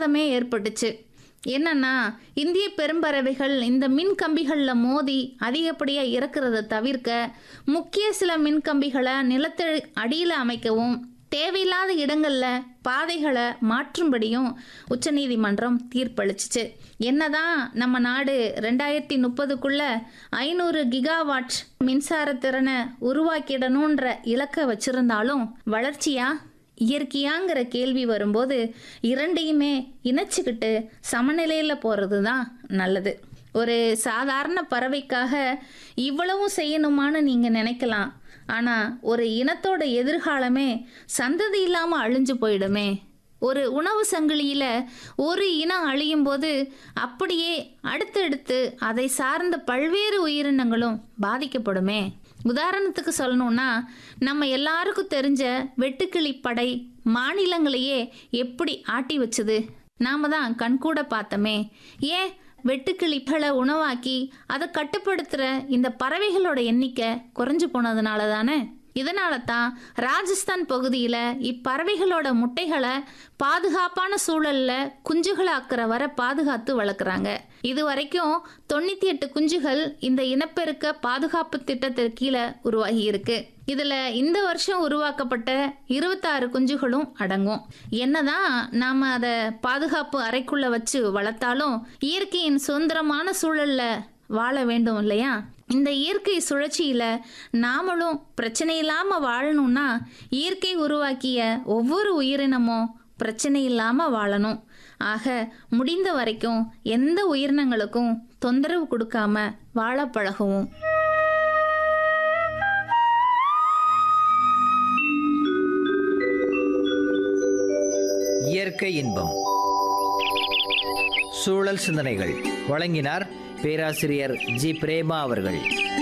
விவாதமே ஏற்பட்டுச்சு என்னன்னா இந்திய பெரும்பறவைகள் இந்த மின் கம்பிகளில் மோதி அதிகப்படியாக இறக்குறத தவிர்க்க முக்கிய சில மின் கம்பிகளை நிலத்து அடியில் அமைக்கவும் தேவையில்லாத இடங்களில் பாதைகளை மாற்றும்படியும் உச்சநீதிமன்றம் தீர்ப்பளிச்சிச்சு என்னதான் நம்ம நாடு ரெண்டாயிரத்தி முப்பதுக்குள்ள ஐநூறு கிகாவாட் மின்சார திறனை உருவாக்கிடணுன்ற இலக்கை வச்சிருந்தாலும் வளர்ச்சியா இயற்கையாங்கிற கேள்வி வரும்போது இரண்டையுமே இணைச்சிக்கிட்டு சமநிலையில் போகிறது தான் நல்லது ஒரு சாதாரண பறவைக்காக இவ்வளவும் செய்யணுமான்னு நீங்கள் நினைக்கலாம் ஆனால் ஒரு இனத்தோட எதிர்காலமே சந்ததி இல்லாமல் அழிஞ்சு போயிடுமே ஒரு உணவு சங்கிலியில் ஒரு இனம் அழியும் போது அப்படியே அடுத்தடுத்து அதை சார்ந்த பல்வேறு உயிரினங்களும் பாதிக்கப்படுமே உதாரணத்துக்கு சொல்லணும்னா நம்ம எல்லாருக்கும் தெரிஞ்ச வெட்டுக்கிளி படை மாநிலங்களையே எப்படி ஆட்டி வச்சது நாம தான் கண்கூட பார்த்தோமே ஏன் வெட்டுக்கிளிகளை உணவாக்கி அதை கட்டுப்படுத்துகிற இந்த பறவைகளோட எண்ணிக்கை குறைஞ்சு போனதுனால தானே இதனால தான் ராஜஸ்தான் பகுதியில் இப்பறவைகளோட முட்டைகளை பாதுகாப்பான சூழலில் குஞ்சுகளாக்குற வர பாதுகாத்து வளர்க்குறாங்க இது வரைக்கும் தொண்ணூற்றி எட்டு குஞ்சுகள் இந்த இனப்பெருக்க பாதுகாப்பு திட்டத்திற்கு கீழே உருவாகி இருக்கு இதில் இந்த வருஷம் உருவாக்கப்பட்ட இருபத்தாறு குஞ்சுகளும் அடங்கும் என்னதான் நாம் அதை பாதுகாப்பு அறைக்குள்ளே வச்சு வளர்த்தாலும் இயற்கையின் சுதந்திரமான சூழலில் வாழ வேண்டும் இல்லையா இந்த இயற்கை சுழற்சியில் நாமளும் பிரச்சனை இல்லாமல் வாழணும்னா இயற்கை உருவாக்கிய ஒவ்வொரு உயிரினமும் பிரச்சனை இல்லாமல் வாழணும் ஆக முடிந்த வரைக்கும் எந்த உயிரினங்களுக்கும் தொந்தரவு கொடுக்காம வாழ பழகுவோம் இயற்கை இன்பம் சூழல் சிந்தனைகள் வழங்கினார் பேராசிரியர் ஜி பிரேமா அவர்கள்